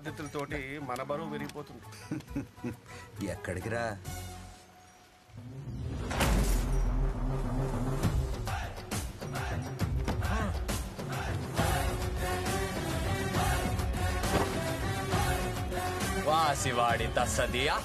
బాధ్యతలతోటి మన బరువు పెరిగిపోతుంది ఎక్కడికి రా వాసివాడి తస్సదియా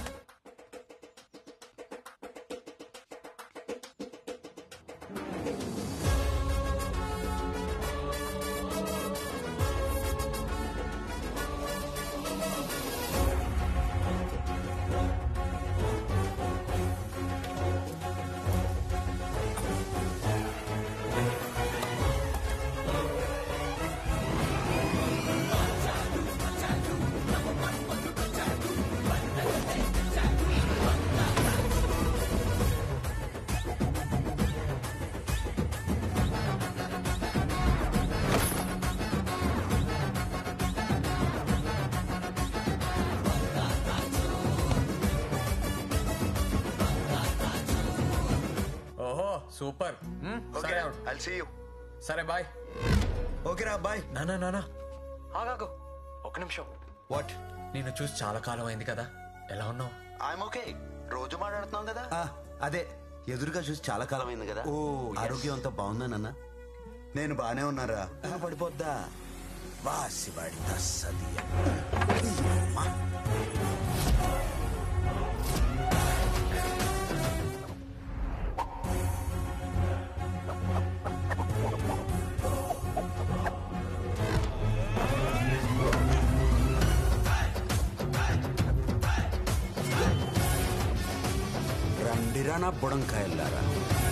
ఓహో సూపర్ మ్, సరే అవును. ఐల్ సీ యూ సరే బాయ్ ఓకే రా బాయ్ నానా నానా ఆగాగు ఒక నిమిషం వాట్ నిన్ను చూసి చాలా కాలం అయింది కదా ఎలా ఉన్నావు ఐఎమ్ ఓకే రోజు మాట్లాడుతున్నాం కదా అదే ఎదురుగా చూసి చాలా కాలం అయింది కదా ఓ ఆరోగ్యం అంతా బాగుందా నేను బానే ఉన్నారా పడిపోద్దా వాసివాడి తస్సదియ రండిరా నా బుడంకాయల్లారా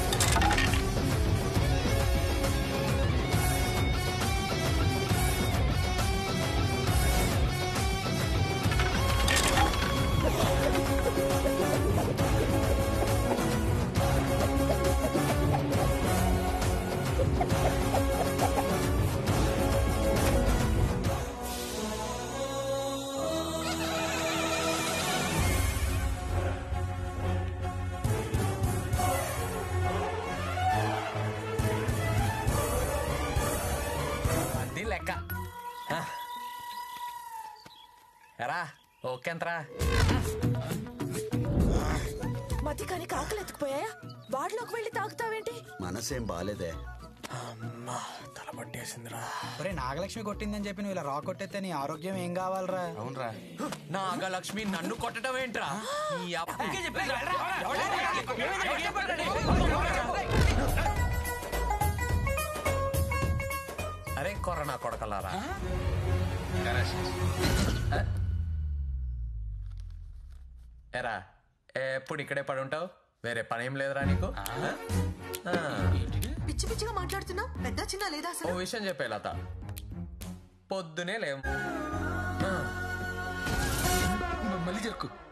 అది లెక్క ఆ. ఎరా ఓకే అంతరా మధ్యకాని కాకలు ఎత్తుకుపోయాయా వాడిలోకి వెళ్ళి తాగుతావేంటి మనసేం బాలేదే అమ్మా తల పట్టేసిందిరా ఒరే నాగలక్ష్మి కొట్టిందని చెప్పి నువ్వు ఇలా రా కొట్టేస్తే నీ ఆరోగ్యం ఏం కావాలరా అవునరా నాగలక్ష్మి నన్ను కొట్టడం ఏంట్రా ఈ అప్ప- అరే కొరనా కొడకలారా ఎరా ఎప్పుడు ఇక్కడే పడి ఉంటావు వేరే పని ఏం లేదురా నీకు ఆ? పిచ్చి పిచ్చిగా మాట్లాడుతున్నావు పెద్ద చిన్న లేదా ఓ అసలు విషయం చెప్పే లత పొద్దునే లేం ఆ. మళ్ళీ చెక్కు